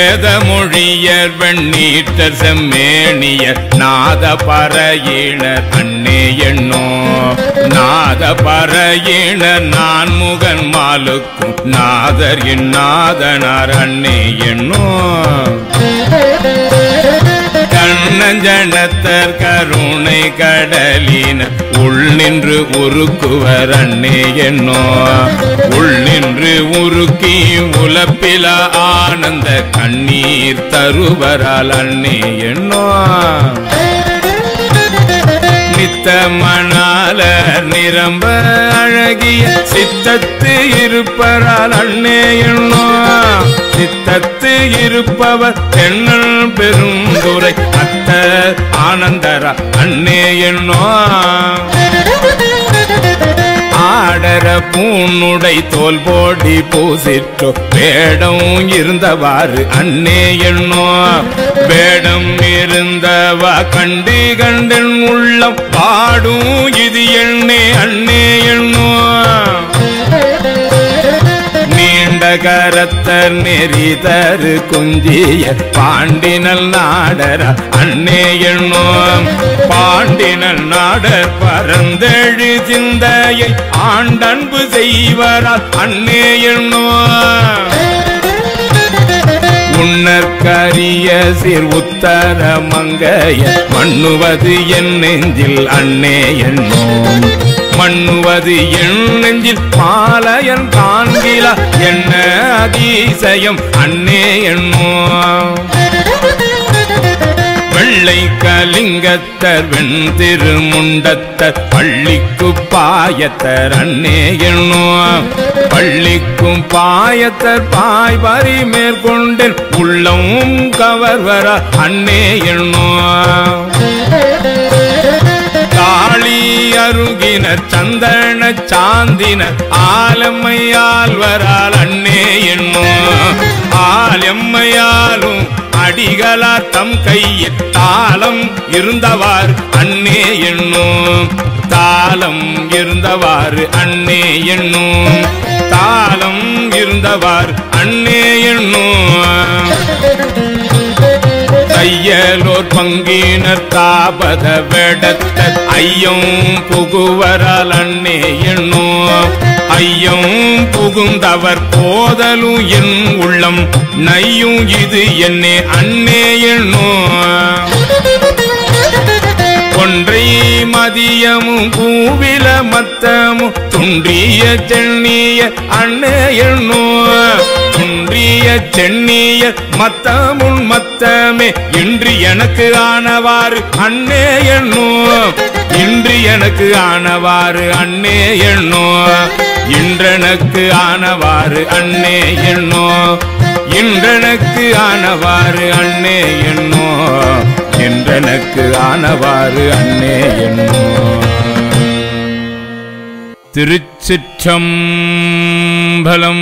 வேத மொழியர் வெண்ணீட்டர் செம்மேனியர் நாத பறையினர் அன்னே எண்ணோ நாத பறையினர் நான் முகன் மாலுக்கும் நாதர் என் நாதனார் அன்னே எண்ணோ கண்ணஞ்சனத்தர் கருணை கடலின உள் நின்று உருக்குவர் அன்னே என்னோ உள் நின்று உருக்கி உலப்பில ஆனந்த கண்ணீர் தருவரால் அன்னே என்னோ நித்த மணாலர் நிரம்ப அழகிய சித்தத்து இருப்பரால் அண்ணே எண்ணோ சித்தத்து இருப்பவர் தென்னல் பெருந்துரை அத்த ஆனந்தரா அண்ணே எண்ணோ ஆடர பூணுடை தோல் போடி பூசிற்றோ வேடம் இருந்தவாறு அன்னே எண்ணோ வேடம் இருந்தவா கண்டு கண்டன் உள்ளம் பாடும் இது எண்ணே அன்னே எண்ணோ நீண்ட கரத்தர் நெறி தரு குஞ்சிய பாண்டினல் நாடர அன்னே எண்ணோம் பாண்டினல் நாடர் பரந்தெழு சிந்தையை ஆண்டன்பு செய்வரால் அன்னே எண்ணோம் உன்னற்கரிய சீர் உத்தர மங்கைய மண்ணுவது என் நெஞ்சில் அன்னே எண்ணோம் மண்ணுவது என் நெஞ்சில் மாலையன் காண்கிலா என்ன அதிசயம் அன்னே எண்ணோம் வெள்ளை கலிங்கத்தர் வெண் திருமுண்டத்தர் பள்ளிக்கு பாயத்தர் அன்னே எண்ணோ பள்ளிக்கும் பாயத்தர் பாய் பறி மேற்கொண்டேன் உள்ளம் கவர்வர அன்னே எண்ணோ காளி அருகினர் சந்தன சாந்தினர் ஆலம்மையால்வரால் அன்னே எண்ணோ ஆலம்மையாலும் அடிகளார் தம் கையில் தாளம் இருந்தவாறு அன்னே எண்ணும் தாளம் இருந்தவாறு அன்னே எண்ணும் தாளம் இருந்தவாறு அன்னே எண்ணும் தையலோர் பங்கினர் தாபத வெடத்த ஐயம் புகுவரால் அன்னே எண்ணோ ஐயம் புகுந்தவர் போதலும் என் உள்ளம் நையும் இது என்னே அன்னே எண்ணோ ஒன்றை மதியமும் பூவில மத்தமும் துன்றிய சென்னிய அண்ணே எண்ணோ துன்றிய சென்னிய மத்தமுன் மத்தமே இன்று எனக்கு ஆனவாறு அண்ணே எண்ணோ இன்று எனக்கு ஆனவாறு அண்ணே எண்ணோ இன்றெனக்கு ஆனவாறு அண்ணே எண்ணோ இன்றெனக்கு ஆனவாறு அண்ணே எண்ணோ என்றெனக்கு ஆனவாறு அண்ணே எண்ணோ திருச்சிற்றம்பலம்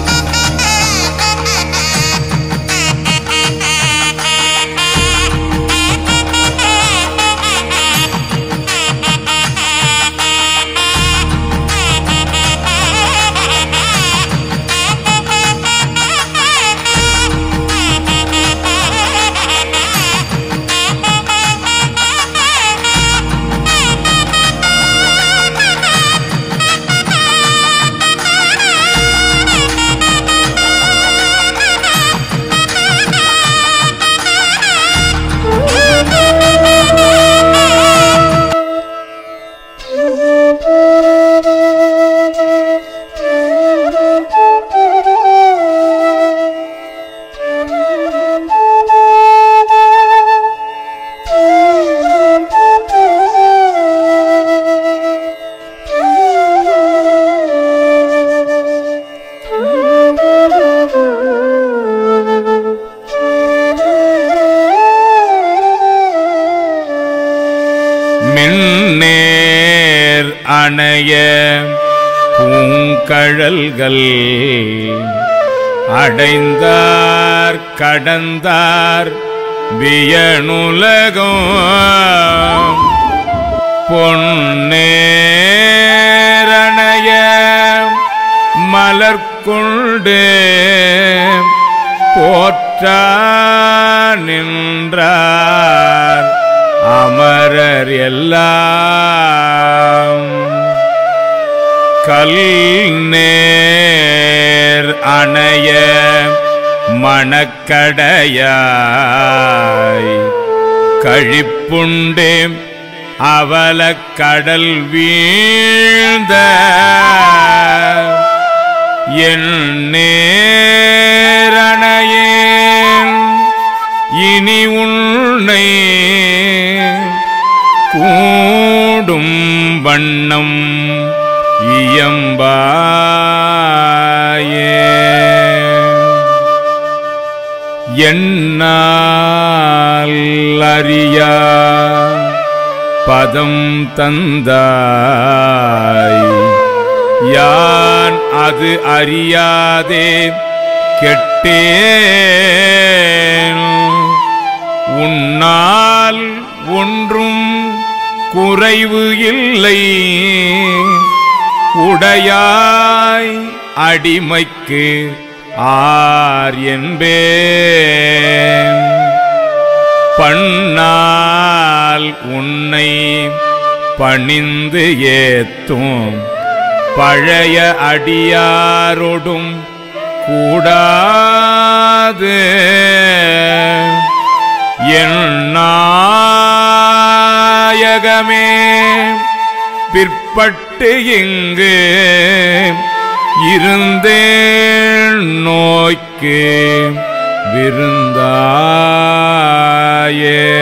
Thank you. அணைய பூங்கழல்கள் அடைந்தார் கடந்தார் வியனுலகம் பொன்னேரணைய மலர்கொண்டு போற்றா நின்றார் அமரர் எல்லாம் கல் நேர் அணைய மணக்கடையாய் கழிப்புண்டே அவலக் கடல் வீழ்ந்த என் நேரணையேன் இனி உன்னை கூடும் வண்ணம் இயம்பாயே என்னால் அறியா பதம் தந்தாய் யான் அது அறியாதே கெட்டேன் உன்னால் ஒன்றும் குறைவு இல்லை உடையாய் அடிமைக்கு ஆர் என்பேன் பண்ணால் உன்னை பணிந்து ஏத்தும் பழைய அடியாரோடும் கூடாது என் நாயகமே பிற்பட்டு இங்கு இருந்தேன் நோய்க்கு விருந்தாயே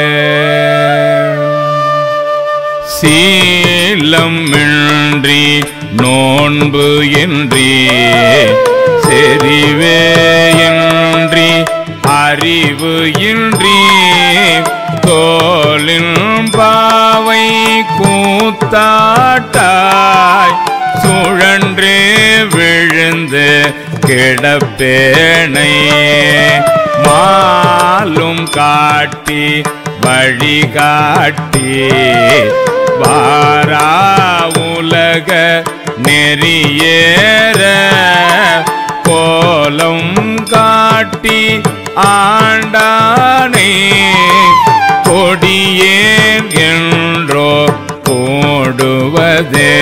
சீலமின்றி நோன்பு இன்றி செறிவே இன்றி அறிவு இன்றி தோலின் பாவை கூத்தாட்டாய் சுழன்றே விழுந்து கிடப்பேனை மாலும் காட்டி வழிகாட்டி வாரா உலக நெறியேற கோலம் காட்டி ஆண்டானே கொடியேன் என்றோ போடுவதே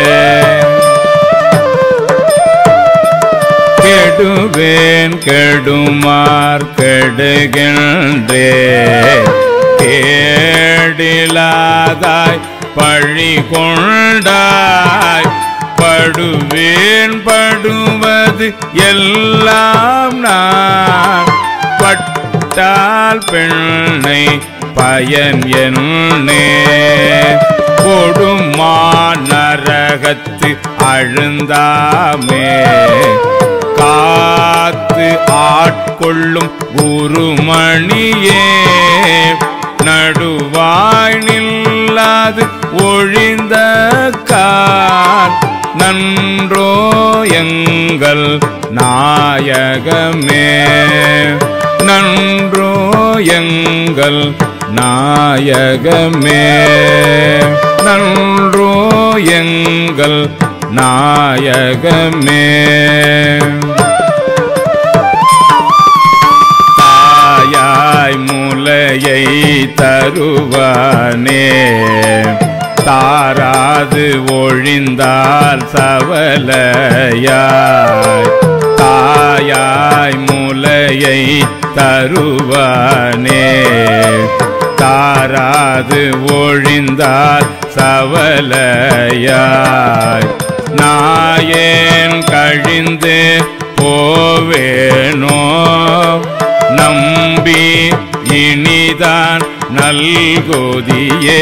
கெடுவேன் கெடுமார் கெடுகின்றே கேடிலாதாய் பழி கொண்டாய் படுவேன் படுவது எல்லாம் நான் பட்டால் பெண்ணை பயன் என்னே கொடுமா நரகத்து அழுந்தாமே காத்து ஆட்கொள்ளும் குருமணியே நடுவாய் நில்லாது ஒழிந்த கார் நன்றோ எங்கள் நாயகமே நன்றோ எங்கள் நாயகமே நன்றோ எங்கள் நாயகமே தாயாய் முலையை தருவானே தாராது ஒழிந்தால் சவலையாய் தாயாய் முலையை தருவானே தாராது ஒழிந்தால் சவலையாய் நாயேன் கழிந்து போவேனோ நம்பி இனிதான் நல்கோதியே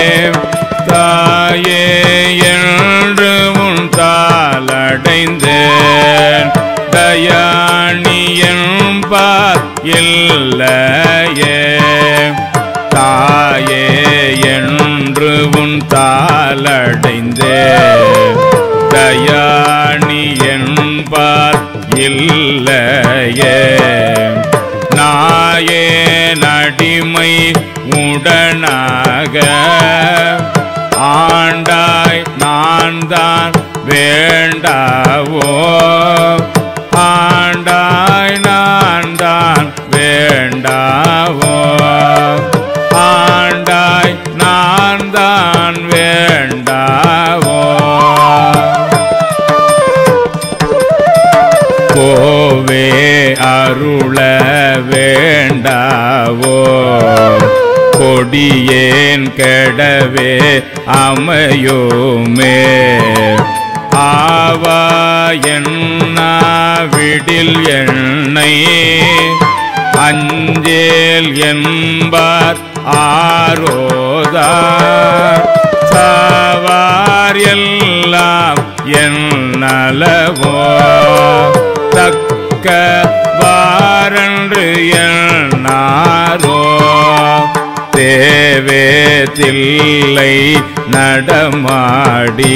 தாயே என்று உன் தாளடைந்தேன் தயாணியன் பார் இல்லையே தாயே என்று உன் தாளடைந்தே தயாணி என்பார் இல்லையே நாயே நடிமை உடனாக ஆண்டாய் நான் தான் வேண்டாவோ ஆண்டாய் நான் தான் வேண்டாவோ ஆண்டாய் நான் தான் வேண்டாவோ கோவே அருள வேண்டாவோ கொடியேன் கெடவே அமையோமே ஆவா என்னா விடில் எண்ணை அஞ்சேல் என்பார் ஆரோதார் சாவார் எல்லாம் என் நலவோ தக்க வாரன்று எண்ணாரோ தேவே தில்லை நடமாடி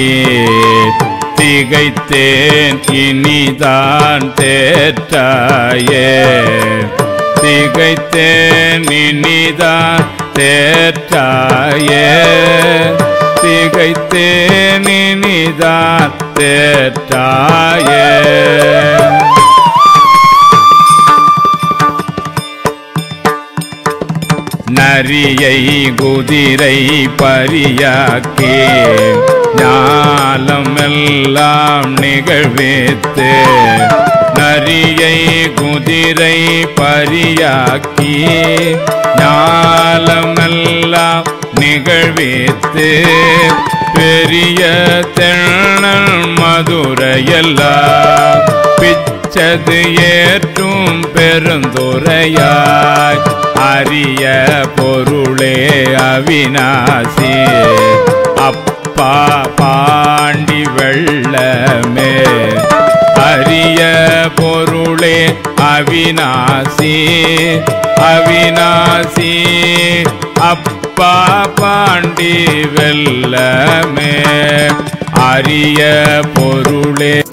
திகைத்தேன் இனிதான் தேற்றாயே திகைத்தேன் இனிதான் தேற்றாயே திகைத்தேன் இனிதான் தேற்றாயே நரியை குதிரை பரியாக்கே ஞாலம் எல்லாம் நிகழ்வித்து நரியை குதிரை பரியாக்கி ஞாலமெல்லாம் நிகழ்வித்து பெரிய தென்னல் மதுரையெல்லாம் பிச்சது ஏற்றும் பெருந்துரையாய் அரிய பொருளே அவிநாசி அப்பா பாண்டி வெள்ளமே அரிய பொருளே அவிநாசி அவிநாசி அப்பா பாண்டி வெள்ளமே அரிய பொருளே